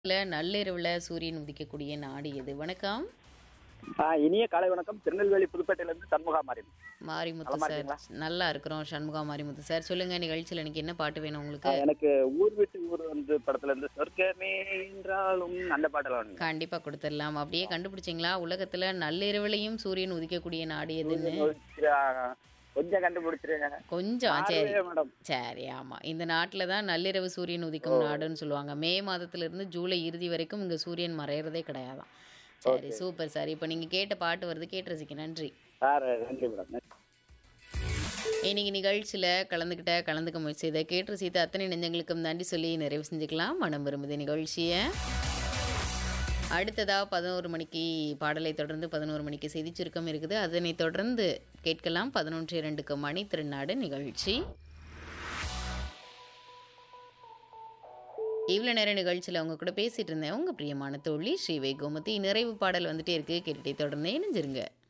இல்ல நள்ளிரவுல சூரியன் உதிக்கக்கூடிய நாடு எது? வணக்கம். ஆ, இனிய காலை வணக்கம் திருநெல்வேலி புதுப்பேட்டையில இருந்து சண்முகா மாறி மாரிமுத்து நலமா சார். இருக்கீங்களா? நல்லா இருக்கிறோம். சண்முகா மாரிமுத்து சார். சொல்லுங்க நிகழ்ச்சியில இன்னைக்கு என்ன பாட்டு வேணும் ஆ, உங்களுக்கு? எனக்கு ஊர் விட்டு ஊர் வந்து படத்துல இருந்து சொர்க்கமே என்றாலும் அந்த பாட்டெல்லாம் வேணுங்க. கண்டிப்பா கொடுத்துடலாம். அப்படியே கண்டுபிடிச்சீங்களா? உலகத்துல நள்ளிரவுலயும் சூரியன் உதிக்கக்கூடிய நாடு எதுன்னு? சூரியன் உதிக்கிற, கொஞ்சம் கண்டுபிடிச்சிருங்க கொஞ்சம் சரி. பார்வையே மேடம் சரி ஆமா. இந்த நாட்டுல தான் நள்ளிரவு சூரியன் உதிக்கும் நாடுன்னு சொல்லுவாங்க. மே மாதத்துல இருந்து ஜூலை இறுதி வரைக்கும் இங்க சூரியன் மறையறதே கிடையாதாம். சரி சூப்பர் சார். இப்போ நீங்க கேட்ட பாட்டு வருது கேட்டு ரசிக்க நன்றி. சார் நன்றி மேடம் நன்றி. இன்னைக்கு நிகழ்ச்சியில கலந்துக்கிட்ட கலந்துக்க முயற்சி செய்த கேட்டு ரசித்த அத்தனை நெஞ்சங்களுக்கும் நன்றி சொல்லி நிறைவு செஞ்சுக்கலாம் மனம் விரும்புது நிகழ்ச்சியை அடுத்ததா பதினோரு மணிக்கு பாடலை தொடர்ந்து பதினோரு மணிக்கு செய்தி சுருக்கம் இருக்குது அதனை தொடர்ந்து கேட்கலாம் பதினொன்று இரண்டுக்கு மணி திருநாடு நிகழ்ச்சி இவ்வளோ நேரம் நிகழ்ச்சியில் அவங்க கூட பேசிட்டு இருந்தேன் உங்க பிரியமான தோழி ஸ்ரீவை கோமதி நிறைவு பாடல் வந்துட்டே இருக்கு கேட்டுட்டே தொடர்ந்து இணைஞ்சிருங்க